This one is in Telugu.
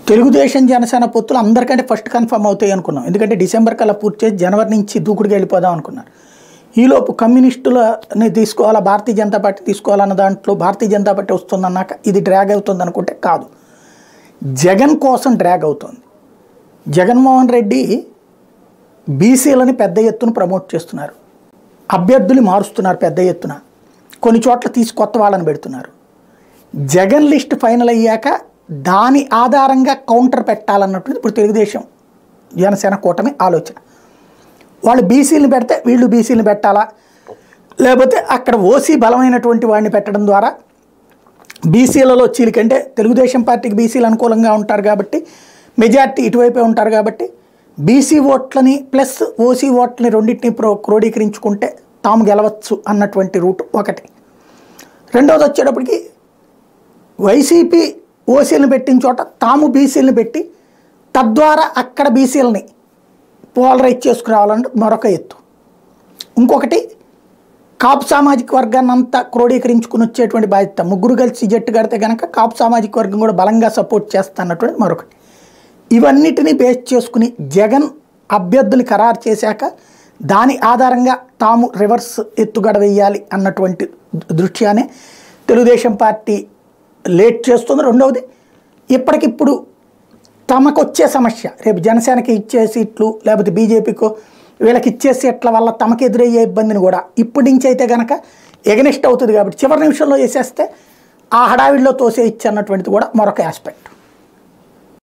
తెలుగుదేశం జనసేన పొత్తులు అందరికంటే ఫస్ట్ కన్ఫర్మ్ అవుతాయి అనుకున్నాం ఎందుకంటే డిసెంబర్ కల్లా పూర్తి చేసి జనవరి నుంచి దూకుడుగా వెళ్ళిపోదాం అనుకున్నారు ఈలోపు కమ్యూనిస్టులని తీసుకోవాలా భారతీయ జనతా పార్టీ తీసుకోవాలన్న దాంట్లో భారతీయ జనతా పార్టీ వస్తుందన్నాక ఇది డ్రాగ్ అవుతుంది అనుకుంటే కాదు జగన్ కోసం డ్రాగ్ అవుతుంది జగన్మోహన్ రెడ్డి బీసీలని పెద్ద ఎత్తున ప్రమోట్ చేస్తున్నారు అభ్యర్థులు మారుస్తున్నారు పెద్ద ఎత్తున కొన్ని చోట్ల తీసి కొత్త వాళ్ళని పెడుతున్నారు జగన్ లిస్ట్ ఫైనల్ అయ్యాక దాని ఆధారంగా కౌంటర్ పెట్టాలన్నట్టు ఇప్పుడు తెలుగుదేశం జనసేన కూటమి ఆలోచన వాళ్ళు బీసీలను పెడితే వీళ్ళు బీసీలను పెట్టాలా లేకపోతే అక్కడ ఓసీ బలమైనటువంటి వాడిని పెట్టడం ద్వారా బీసీలలో చీలికంటే తెలుగుదేశం పార్టీకి బీసీలు అనుకూలంగా ఉంటారు కాబట్టి మెజార్టీ ఇటువైపే ఉంటారు కాబట్టి బీసీ ఓట్లని ప్లస్ ఓసీ ఓట్లని రెండింటిని ప్రో క్రోడీకరించుకుంటే తాము గెలవచ్చు అన్నటువంటి రూట్ ఒకటి రెండవది వచ్చేటప్పటికి వైసీపీ ఓసీలను పెట్టిన చోట తాము బీసీలను పెట్టి తద్వారా అక్కడ బీసీలని పోలరైజ్ చేసుకురావాలంటే మరొక ఎత్తు ఇంకొకటి కాపు సామాజిక వర్గాన్ని అంతా క్రోడీకరించుకుని వచ్చేటువంటి బాధ్యత ముగ్గురు కలిసి జట్టు కడితే కనుక కాపు సామాజిక వర్గం కూడా బలంగా సపోర్ట్ చేస్తా అన్నటువంటి మరొకటి ఇవన్నిటిని బేస్ చేసుకుని జగన్ అభ్యర్థులు ఖరారు చేశాక దాని ఆధారంగా తాము రివర్స్ ఎత్తుగడ వేయాలి అన్నటువంటి దృష్ట్యానే తెలుగుదేశం పార్టీ లేట్ చేస్తుంది రెండవది ఇప్పటికిప్పుడు తమకు వచ్చే సమస్య రేపు జనసేనకి ఇచ్చే సీట్లు లేకపోతే బీజేపీకో వీళ్ళకి ఇచ్చే సీట్ల వల్ల తమకు ఎదురయ్యే ఇబ్బందిని కూడా ఇప్పటి నుంచి అయితే కనుక ఎగనిస్ట్ అవుతుంది కాబట్టి చివరి నిమిషంలో వేసేస్తే ఆ హడావిడిలో తోసే ఇచ్చన్నటువంటిది కూడా మరొక ఆస్పెక్ట్